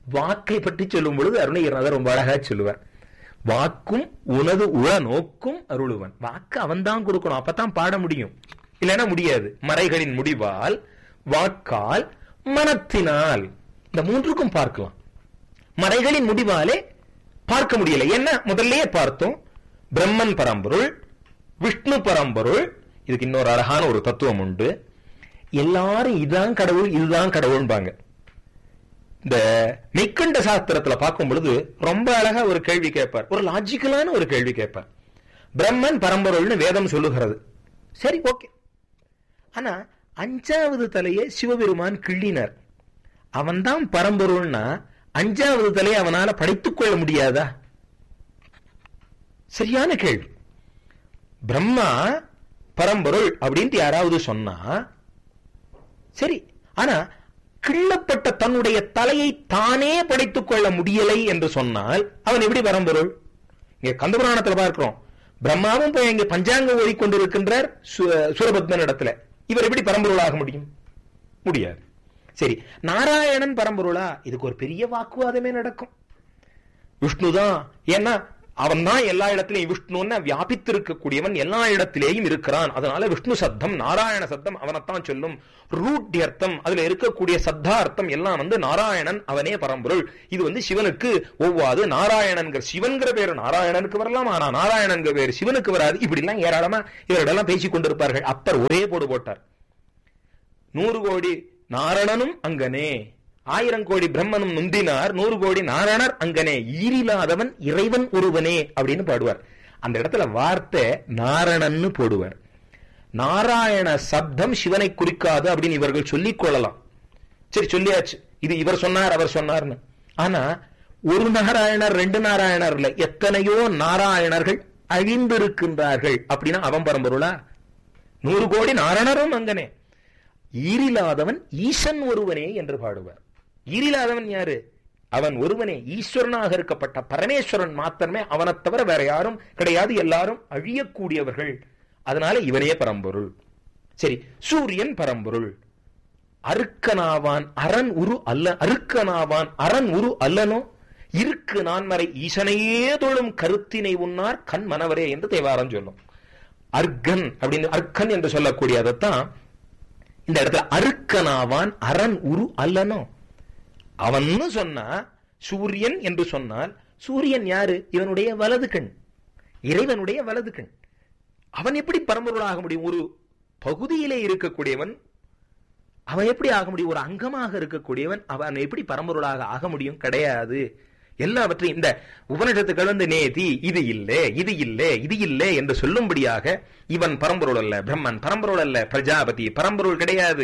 வாக்கை பற்றி சொல்லும் பொழுது அருணகிரிநாதர் ரொம்ப அழகா சொல்லுவார் வாக்கும் உனது உள நோக்கும் அருளுவன் வாக்கு அவன் தான் கொடுக்கணும் அப்பதான் பாட முடியும் இல்லைன்னா முடியாது மறைகளின் முடிவால் வாக்கால் மனத்தினால் இந்த மூன்றுக்கும் பார்க்கலாம் மறைகளின் முடிவாலே பார்க்க முடியல என்ன முதல்லயே பார்த்தோம் பிரம்மன் பரம்பொருள் விஷ்ணு பரம்பொருள் இதுக்கு இன்னொரு அழகான ஒரு தத்துவம் உண்டு எல்லாரும் இதுதான் கடவுள் இதுதான் கடவுள்பாங்க இந்த மெய்கண்ட சாஸ்திரத்துல பார்க்கும் பொழுது ரொம்ப அழகா ஒரு கேள்வி கேட்பார் ஒரு லாஜிக்கலான ஒரு கேள்வி கேட்பார் பிரம்மன் பரம்பொருள்னு வேதம் சொல்லுகிறது சரி ஓகே ஆனா அஞ்சாவது தலையை சிவபெருமான் கிள்ளினார் அவன்தான் பரம்பொருள்னா அஞ்சாவது தலையை அவனால படைத்துக் கொள்ள முடியாதா சரியான கேள்வி பிரம்மா பரம்பொருள் அப்படின்ட்டு யாராவது சொன்னா சரி ஆனா கிள்ளப்பட்ட தன்னுடைய தலையை தானே படைத்துக் கொள்ள முடியலை என்று சொன்னால் அவன் எப்படி பரம்பொருள் இங்க கந்தபுராணத்துல பார்க்கிறோம் பிரம்மாவும் போய் இங்க பஞ்சாங்க ஓடிக்கொண்டிருக்கின்றார் சூரபத்மன் இடத்துல இவர் எப்படி பரம்பொருளாக முடியும் முடியாது சரி நாராயணன் பரம்பொருளா இதுக்கு ஒரு பெரிய வாக்குவாதமே நடக்கும் விஷ்ணுதான் ஏன்னா அவன் தான் எல்லா இடத்திலையும் விஷ்ணுன்னு வியாபித்திருக்கக்கூடியவன் எல்லா இடத்திலேயும் இருக்கிறான் அதனால விஷ்ணு சத்தம் நாராயண சத்தம் அவனைத்தான் சொல்லும் ரூட்யர்த்தம் அதுல இருக்கக்கூடிய சத்தார்த்தம் எல்லாம் வந்து நாராயணன் அவனே பரம்பொருள் இது வந்து சிவனுக்கு ஒவ்வாது நாராயணன்கிற சிவன்கிற பேரு நாராயணனுக்கு வரலாம் ஆனா நாராயணன்கிற பேரு சிவனுக்கு வராது இப்படி எல்லாம் ஏராளமா இவரிடெல்லாம் பேசிக் கொண்டிருப்பார்கள் அப்பர் ஒரே போடு போட்டார் நூறு கோடி நாரணனும் அங்கனே ஆயிரம் கோடி பிரம்மனும் நுந்தினார் நூறு கோடி நாரணர் அங்கனே ஈரில்லாதவன் இறைவன் ஒருவனே அப்படின்னு பாடுவார் அந்த இடத்துல வார்த்தை நாரணன்னு போடுவார் நாராயண சப்தம் சிவனை குறிக்காது அப்படின்னு இவர்கள் சொல்லிக் கொள்ளலாம் சரி சொல்லியாச்சு இது இவர் சொன்னார் அவர் சொன்னார்னு ஆனா ஒரு நாராயணர் ரெண்டு நாராயணர் இல்ல எத்தனையோ நாராயணர்கள் அழிந்திருக்கின்றார்கள் அப்படின்னா அவன் பரம்பொருளா நூறு கோடி நாரணரும் அங்கனே ஈரில்லாதவன் ஈசன் ஒருவனே என்று பாடுவார் ஈரில்லாதவன் யாரு அவன் ஒருவனே ஈஸ்வரனாக இருக்கப்பட்ட பரமேஸ்வரன் மாத்திரமே அவனை தவிர வேற யாரும் கிடையாது எல்லாரும் அழியக்கூடியவர்கள் அதனால இவனே பரம்பொருள் சரி சூரியன் பரம்பொருள் அருக்கனாவான் அரண் உரு அல்ல அருக்கனாவான் அரண் உரு அல்லனோ இருக்கு நான்மறை ஈசனையே தொழும் கருத்தினை உன்னார் கண் மனவரே என்று தேவாரம் சொல்லும் அர்க்கன் அப்படின்னு அர்க்கன் என்று சொல்லக்கூடியதைத்தான் இந்த இடத்துல அருக்கனாவான் அரண் உரு அல்லனோ அவன் சொன்னா சூரியன் என்று சொன்னால் சூரியன் யாரு இவனுடைய வலது கண் இறைவனுடைய வலது கண் அவன் எப்படி பரம்பொருளாக முடியும் ஒரு பகுதியிலே இருக்கக்கூடியவன் அவன் எப்படி ஆக முடியும் ஒரு அங்கமாக இருக்கக்கூடியவன் அவன் எப்படி பரம்பொருளாக ஆக முடியும் கிடையாது எல்லாவற்றையும் இந்த உபனிஷத்துக்கள் வந்து நேதி இது இல்லே இது இல்லே இது இல்லே என்று சொல்லும்படியாக இவன் பரம்பொருள் அல்ல பிரம்மன் பரம்பொருள் அல்ல பிரஜாபதி பரம்பொருள் கிடையாது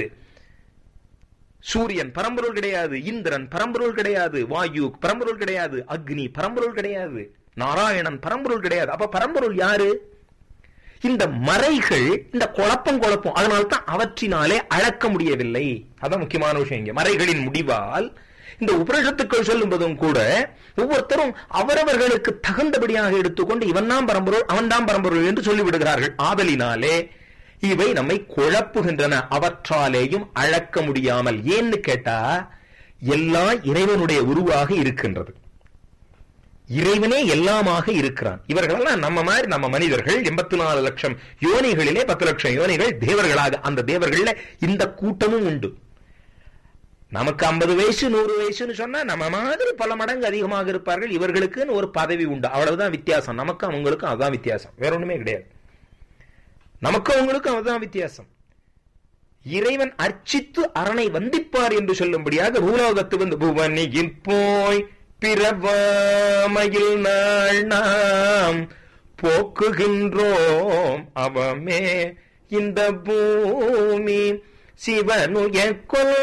சூரியன் பரம்பொருள் கிடையாது இந்திரன் பரம்பொருள் கிடையாது வாயு பரம்பொருள் கிடையாது அக்னி பரம்பொருள் கிடையாது நாராயணன் பரம்பொருள் கிடையாது அப்ப பரம்பொருள் யாரு இந்த மறைகள் இந்த குழப்பம் குழப்பம் அதனால்தான் அவற்றினாலே அளக்க முடியவில்லை அதான் முக்கியமான விஷயம் இங்க மறைகளின் முடிவால் இந்த உபனிஷத்துக்கள் சொல்லும் போதும் கூட ஒவ்வொருத்தரும் அவரவர்களுக்கு தகுந்தபடியாக எடுத்துக்கொண்டு இவன் தான் பரம்பொருள் அவன் தான் பரம்பொருள் என்று சொல்லிவிடுகிறார்கள் ஆதலினாலே இவை நம்மை குழப்புகின்றன அவற்றாலேயும் அளக்க முடியாமல் ஏன்னு கேட்டா எல்லாம் இறைவனுடைய உருவாக இருக்கின்றது இறைவனே எல்லாமாக இருக்கிறான் இவர்களெல்லாம் நம்ம மாதிரி நம்ம மனிதர்கள் எண்பத்தி நாலு லட்சம் யோனிகளிலே பத்து லட்சம் யோனிகள் தேவர்களாக அந்த தேவர்கள்ல இந்த கூட்டமும் உண்டு நமக்கு ஐம்பது வயசு நூறு வயசுன்னு சொன்னா நம்ம மாதிரி பல மடங்கு அதிகமாக இருப்பார்கள் இவர்களுக்குன்னு ஒரு பதவி உண்டு அவ்வளவுதான் வித்தியாசம் நமக்கும் அவங்களுக்கும் அதுதான் வித்தியாசம் வேற ஒண்ணுமே கிடையாது நமக்கு அவங்களுக்கும் அதுதான் வித்தியாசம் இறைவன் அர்ச்சித்து அரணை வந்திப்பார் என்று சொல்லும்படியாக பூலோகத்து வந்து புவனியில் போய் பிறவாமையில் நாள் நாம் போக்குகின்றோம் அவமே இந்த பூமி சிவனுய கொல்